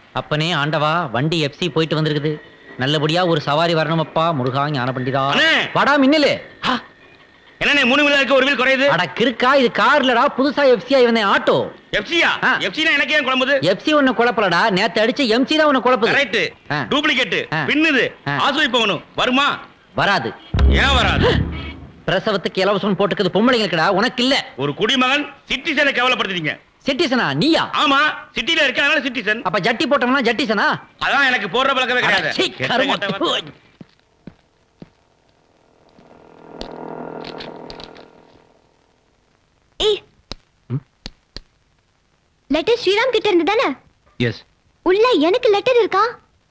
அப்பனே ஆண்டவா வண்டி எஃப்சி போயிட்டு வந்திருக்குது நல்லபடியா ஒரு சவாரி வரணுமப்பா முருகா ஞான பண்டிதா அண்ணே! வாடா மின்னலு என்னண்ணே மூணு வீலா இருக்கு ஒரு வீல் குறையுது அட கிறுக்கா இது கார்லடா புதுசா எஃப்சி ஆகி வந்தேன் ஆட்டோ எஃப்சியா ஆ. எஃப்சினா எனக்கு ஏன் குழம்புது எஃப்சி ஒண்ணு குழப்பலடா நேத்து அடிச்ச எம்சி தான் உன்னை குழப்புது கரெக்ட் ஆ. டூப்ளிகேட் ஆ. பின்னுது ஆ. ஆசுவை போகணும் வருமா வராது ஏன் வராது பிரசவத்துக்கு இலவசம் போட்டுக்கிறது பொம்பளைங்களுக்குடா உனக்கு இல்ல ஒரு குடிமகன் சிட்டிசனை கேவலப்படுத்துறீங்க சிட்டிசனா நீயா ஆமா சிட்டில இருக்க அதனால சிட்டிசன் அப்ப ஜட்டி போட்டோம்னா ஜட்டிசனா அதான் எனக்கு போடுற பழக்கமே கிடையாது அட, சீ, கெட்ட கருமம். கெட்ட வார்த்தை. ஏய் லெட்டர் ஸ்ரீராம் கிட்ட இருந்து தானே எஸ் உள்ள எனக்கு லெட்டர் இருக்கா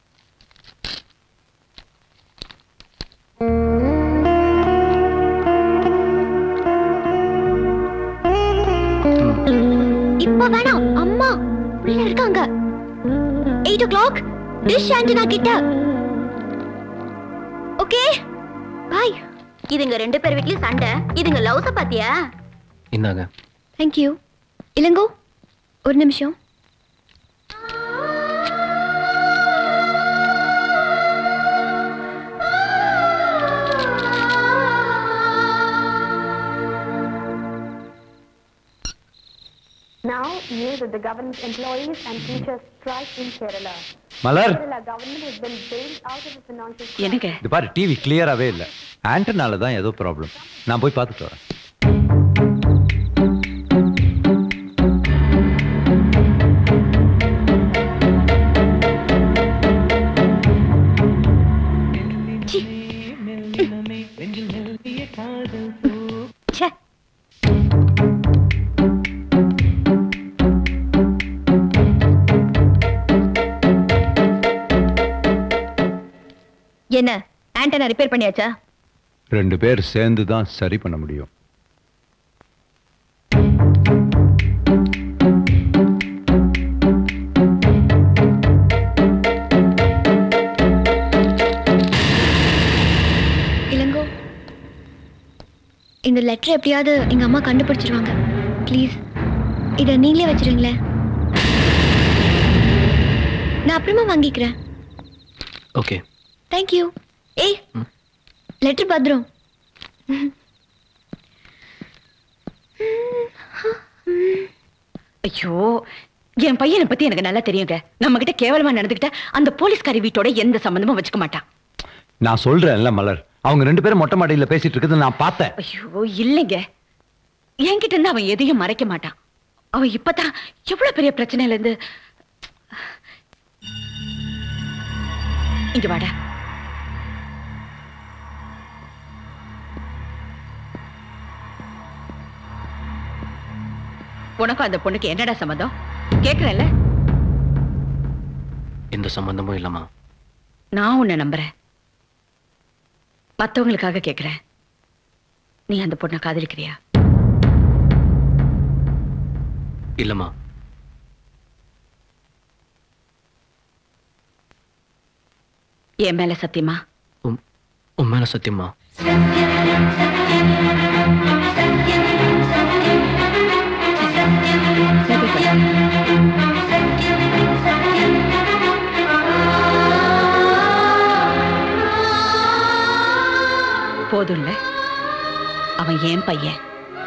இப்ப வேணாம் அம்மா உள்ள இருக்காங்க eight o'clock dish antenna கிட்ட ஓகே பாய் இதுங்க ரெண்டு பேர் வீட்லயும் சண்டை இதுங்க லவ்ஸ பாத்தியா இந்தாங்க தேங்க்யூ இளங்கோ ஒரு நிமிஷம் Now, news that the government employees and teachers strike in Kerala. Malar Kerala government has been bailed out of the financial என்னங்க இது பாரு டிவி கிளியராகவே இல்லை ஆண்டனால தான் ஏதோ ப்ராப்ளம் நான் போய் பார்த்துட்டு வரேன் ச்சே என்ன ஆண்டனா ரிப்பேர் பண்ணியாச்சா ரெண்டு பேர் சேர்ந்து தான் சரி பண்ண முடியும் இளங்கோ இந்த லெட்டர் எப்படியாவது எங்க அம்மா கண்டுபிடிச்சிருவாங்க ப்ளீஸ் இதை நீங்களே வச்சிருங்களேன் நான் அப்புறமா வாங்கிக்கிறேன் ஓகே தேங்க்யூ ஏய் லெட்டர் பத்திரம் ஐயோ என் பையனை பத்தி எனக்கு நல்லா தெரியுங்க நம்ம கிட்ட கேவலமா நடந்துக்கிட்ட அந்த போலீஸ்காரி வீட்டோட எந்த சம்பந்தமும் வச்சுக்க மாட்டான் நான் சொல்றேன்ல மலர் அவங்க ரெண்டு பேரும் மொட்டை மாடியில பேசிட்டு இருக்கிறது நான் பார்த்தேன் ஐயோ இல்லைங்க என்கிட்ட இருந்து அவன் எதையும் மறைக்க மாட்டான் அவன் இப்பதான் எவ்வளவு பெரிய பிரச்சனையில இருந்து இங்க வாடா உனக்கும் அந்த பொண்ணுக்கு என்னடா சம்மந்தம் கேக்குறேன்ல எந்த சம்பந்தமும் இல்லம்மா நான் உன்னை நம்புறேன் மத்தவங்களுக்காக கேக்குறேன் நீ அந்த பொண்ணை காதலிக்கிறியா இல்லம்மா என் மேல சத்தியமா உன் உன் மேல சத்தியமா போதும்ல அவன் ஏன் பையன்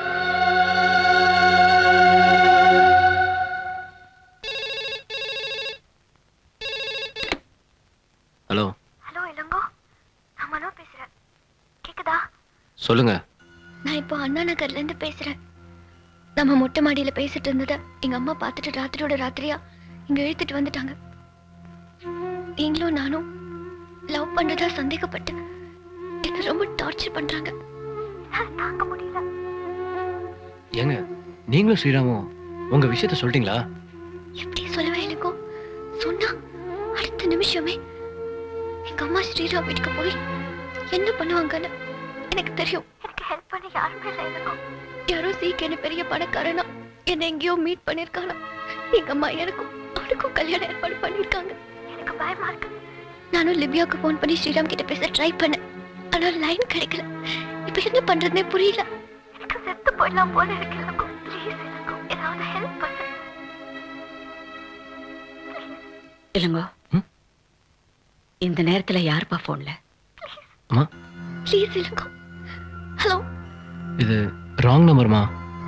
ஹலோ ஹலோ இளங்கோ நான் மனோ பேசுறேன் கேக்குதா சொல்லுங்க நான் இப்போ அண்ணா நகர்ல இருந்து பேசுறேன் நம்ம மொட்டை மாடியில பேசிட்டு இருந்தத எங்க அம்மா பார்த்துட்டு ராத்திரியோட ராத்திரியா இங்க இழுத்துட்டு வந்துட்டாங்க நீங்களும் நானும் லவ் பண்றதா சந்தேகப்பட்டு என்ன ரொம்ப டார்ச்சர் பண்றாங்க என்னால தாங்க முடியல ஏங்க நீங்களும் ஸ்ரீராமும் உங்க விஷயத்த சொல்லிட்டீங்களா எப்படி சொல்லுவேன் எனக்கும் சொன்னா அடுத்த நிமிஷமே எங்க அம்மா ஸ்ரீராம் வீட்டுக்கு போய் என்ன பண்ணுவாங்கன்னு எனக்கு தெரியும் எனக்கு ஹெல்ப் பண்ண யாருமே இல்லை எனக்கும் யாரோ சீக்கிரம் பெரிய பணக்காரனா என்ன எங்கேயோ மீட் பண்ணிருக்கானா எங்க அம்மா எனக்கும் அவனுக்கும் கல்யாணம் ஏற்பாடு பண்ணிருக்காங்க எனக்கு பயமா இருக்கு நானும் லிபியாவுக்கு ஃபோன் பண்ணி ஸ்ரீராம் கிட்ட பேச ட்ரை பண்ணேன் ஆனா லைன் கிடைக்கல இப்ப என்ன பண்றதுனே புரியல எனக்கு செத்து போயிடலாம் போல இருக்கு எனக்கும் ப்ளீஸ் எனக்கும் ஏதாவது ஹெல்ப் பண்ணு இல்லைங்கோ ம்? இந்த நேரத்துல யாருப்பா போன்ல அம்மா ப்ளீஸ் இளங்கோ ஹலோ இது ராங் நம்பர்மா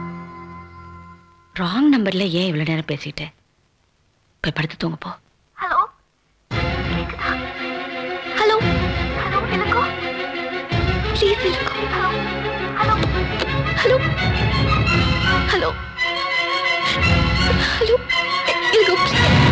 ராங் நம்பர்ல ஏன் இவ்வளவு நேரம் பேசிட்டு போய் படுத்து தூங்க போ ஹலோ கேக்குதா hello hello Ilango please Ilango hello hello hello hello hello Ilango please